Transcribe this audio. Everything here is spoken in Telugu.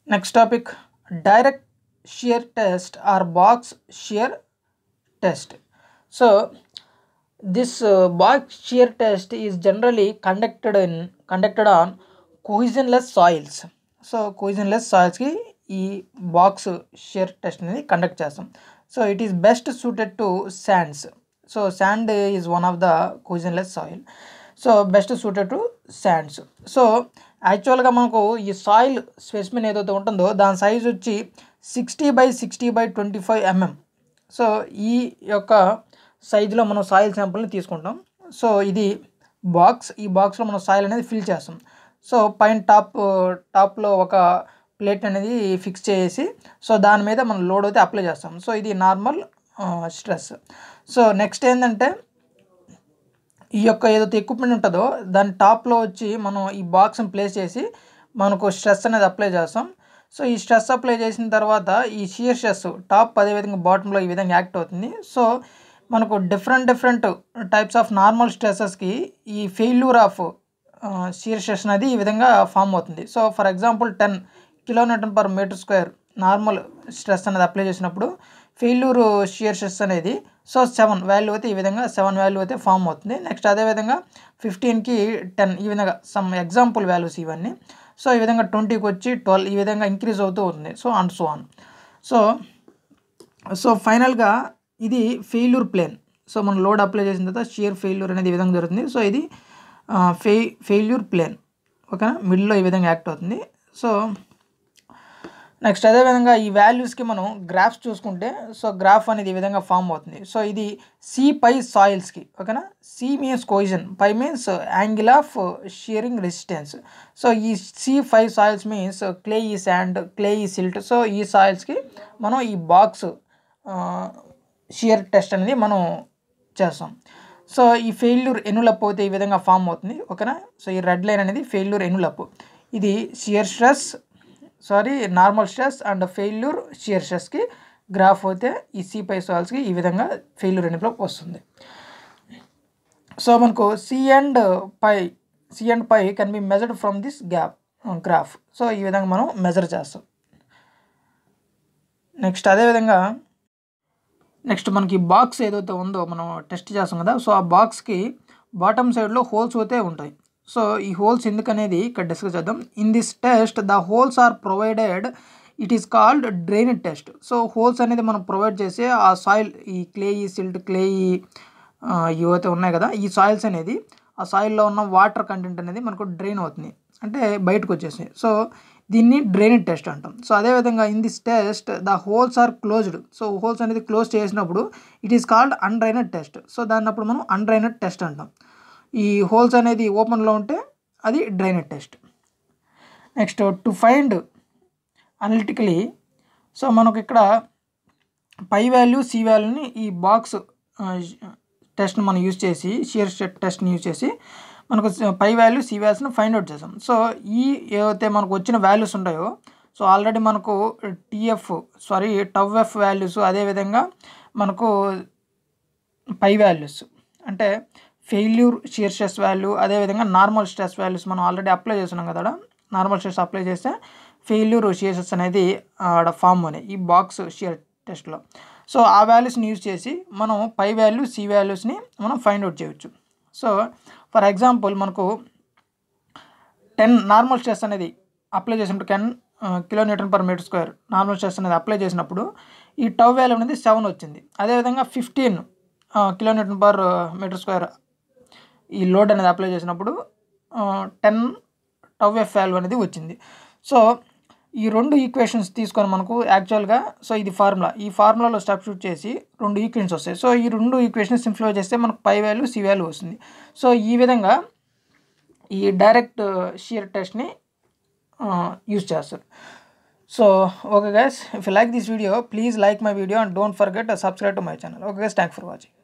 Next topic direct shear test or box shear test. So this uh, box shear test is generally conducted in conducted on cohesionless soils. So cohesionless సాయిల్స్కి ఈ బాక్స్ షేర్ టెస్ట్ అనేది కండక్ట్ చేస్తాం so it is best suited to sands so sand is one of the cohesionless soil so best suited to sands so యాక్చువల్గా మనకు ఈ సాయిల్ స్పెసిమిన్ ఏదైతే ఉంటుందో దాని సైజ్ వచ్చి sixty by sixty by twenty five mm so ఈ యొక్క సైజులో మనం సాయిల్ శాంపుల్ని తీసుకుంటాం సో ఇది బాక్స్ ఈ బాక్స్లో మనం సాయిల్ అనేది ఫిల్ చేస్తాం సో పైన టాప్ టాప్లో ఒక ప్లేట్ అనేది ఫిక్స్ చేసి సో దాని మీద మనం లోడ్ అయితే అప్లై చేస్తాం సో ఇది నార్మల్ స్ట్రెస్ సో నెక్స్ట్ ఏంటంటే ఈ యొక్క ఏదైతే ఎక్విప్మెంట్ ఉంటుందో దాని టాప్లో వచ్చి మనం ఈ బాక్స్ని ప్లేస్ చేసి మనకు స్ట్రెస్ అనేది అప్లై చేస్తాం సో ఈ స్ట్రెస్ అప్లై చేసిన తర్వాత ఈ షియర్ స్ట్రెస్ టాప్ అదేవిధంగా బాటంలో ఈ విధంగా యాక్ట్ అవుతుంది సో మనకు different different types of normal స్ట్రెసెస్కి ఈ ఫెయిల్యూర్ ఆఫ్ షియర్ స్ట్రెస్ అనేది ఈ విధంగా ఫామ్ అవుతుంది so for example ten kilometre per metre square normal stress అనేది అప్లై చేసినప్పుడు ఫెయిల్యూర్ షియర్ స్ట్రెస్ అనేది సో సెవెన్ వాల్యూ అయితే ఈ విధంగా సెవెన్ వాల్యూ అయితే ఫామ్ అవుతుంది నెక్స్ట్ అదేవిధంగా ఫిఫ్టీన్కి టెన్ ఈ విధంగా సమ్ ఎగ్జాంపుల్ వాల్యూస్ ఇవన్నీ సో ఈ విధంగా ట్వంటీకి వచ్చి ట్వెల్వ్ ఈ విధంగా ఇంక్రీజ్ అవుతూ ఉంటుంది so and so on so so ఫైనల్గా ఇది ఫెయిల్యూర్ ప్లేన్ సో మనం లోడ్ అప్లై చేసిన తర్వాత షియర్ ఫెయిల్యూర్ అనేది ఈ విధంగా జరుగుతుంది సో ఇది ఫెయి ఫెయిల్యూర్ ప్లేన్ ఓకేనా మిడిల్లో ఈ విధంగా యాక్ట్ అవుతుంది సో నెక్స్ట్ అదేవిధంగా ఈ వాల్యూస్కి మనం గ్రాఫ్స్ చూసుకుంటే సో గ్రాఫ్ అనేది ఈ విధంగా ఫామ్ అవుతుంది సో ఇది సి పై సాయిల్స్కి ఓకేనా C means cohesion phi means angle of shearing resistance so ఈ C five soils means clay ఈ శాండ్ క్లే ఈ సిల్ట్ సో ఈ సాయిల్స్కి మనం ఈ బాక్స్ షియర్ టెస్ట్ అనేది మనం చేస్తాం సో ఈ ఫెయిల్యూర్ ఎనులప్ అయితే ఈ విధంగా ఫామ్ అవుతుంది ఓకేనా సో ఈ రెడ్ లైన్ అనేది ఫెయిల్యూర్ ఎనులప్ ఇది shear stress sorry normal stress and failure shear స్ట్రెస్కి గ్రాఫ్ అయితే ఈ సి పై సాల్స్కి ఈ విధంగా ఫెయిల్యూర్ ఎనులప్ వస్తుంది సో మనకు C and phi C and phi can be measured from this gap graph so ఈ విధంగా మనం మెజర్ చేస్తాం నెక్స్ట్ అదేవిధంగా నెక్స్ట్ మనకి బాక్స్ ఏదైతే ఉందో మనం టెస్ట్ చేస్తాం కదా సో ఆ బాక్స్కి బాటమ్ సైడ్లో హోల్స్ అయితే ఉంటాయి సో ఈ హోల్స్ ఎందుకనేది ఇక్కడ డిస్కస్ చేద్దాం in this test the holes are provided it is called drainage test so holes అనేది మనం ప్రొవైడ్ చేసి ఆ సాయిల్ ఈ క్లే ఈ సిల్ట్ క్లే ఇవైతే ఉన్నాయి కదా ఈ సాయిల్స్ అనేది ఆ సాయిల్లో ఉన్న వాటర్ కంటెంట్ అనేది మనకు డ్రైన్ అవుతుంది అంటే బయటకు వచ్చేసి సో దీన్ని డ్రైనేజ్ టెస్ట్ అంటాం సో అదేవిధంగా in this test the holes are closed so holes అనేది క్లోజ్ చేసినప్పుడు it is called undrained test so దాన్ని అప్పుడు మనం అన్డ్రైనెడ్ టెస్ట్ అంటాం ఈ హోల్స్ అనేది ఓపెన్లో ఉంటే అది drainage test next to find analytically so మనకు ఇక్కడ పై వాల్యూ సి వాల్యూని ఈ బాక్స్ టెస్ట్ని మనం యూజ్ చేసి షియర్ టెస్ట్ని యూజ్ చేసి మనకు పై వాల్యూ సి వాల్యూస్ని ఫైండ్ అవుట్ చేసాం సో ఈ ఏవైతే మనకు వచ్చిన వాల్యూస్ ఉంటాయో సో ఆల్రెడీ మనకు TF sorry tau F values అదేవిధంగా మనకు పై వాల్యూస్ అంటే ఫెయిల్యూర్ షియర్ స్ట్రెస్ వాల్యూ అదేవిధంగా నార్మల్ స్ట్రెస్ వాల్యూస్ మనం ఆల్రెడీ అప్లై చేస్తున్నాం కదా నార్మల్ స్ట్రెస్ అప్లై చేస్తే ఫెయిల్యూర్ షియర్ స్ట్రెస్ అనేది ఆడ ఫామ్ అని ఈ బాక్స్ షియర్ టెస్ట్లో సో ఆ వాల్యూస్ని యూజ్ చేసి మనం పై వాల్యూ సి వాల్యూస్ని మనం ఫైండ్ అవుట్ చేయొచ్చు సో ఫర్ ఎగ్జాంపుల్ మనకు టెన్ నార్మల్ స్ట్రెస్ అనేది అప్లై చేసినప్పుడు ten kilometre per metre square normal stress అనేది అప్లై చేసినప్పుడు ఈ టవ్ వాల్యూ అనేది సెవెన్ వచ్చింది అదేవిధంగా fifteen kilometre per metre square ఈ లోడ్ అనేది అప్లై చేసినప్పుడు టెన్ టవ్ ఎఫ్ వాల్యూ అనేది వచ్చింది సో ఈ రెండు ఈక్వేషన్స్ తీసుకొని మనకు యాక్చువల్గా సో ఇది ఫార్ములా ఈ ఫార్ములాలో సబ్స్టిట్యూట్ చేసి రెండు ఈక్వేషన్స్ వస్తాయి సో ఈ రెండు ఈక్వేషన్స్ సింప్లిఫై చేస్తే మనకు పై వాల్యూ సి వాల్యూ వస్తుంది సో ఈ విధంగా ఈ డైరెక్ట్ షియర్ టెస్ట్ని యూజ్ చేస్తారు so okay guys if you like this video please like my video and don't forget subscribe to my channel okay guys thank for watching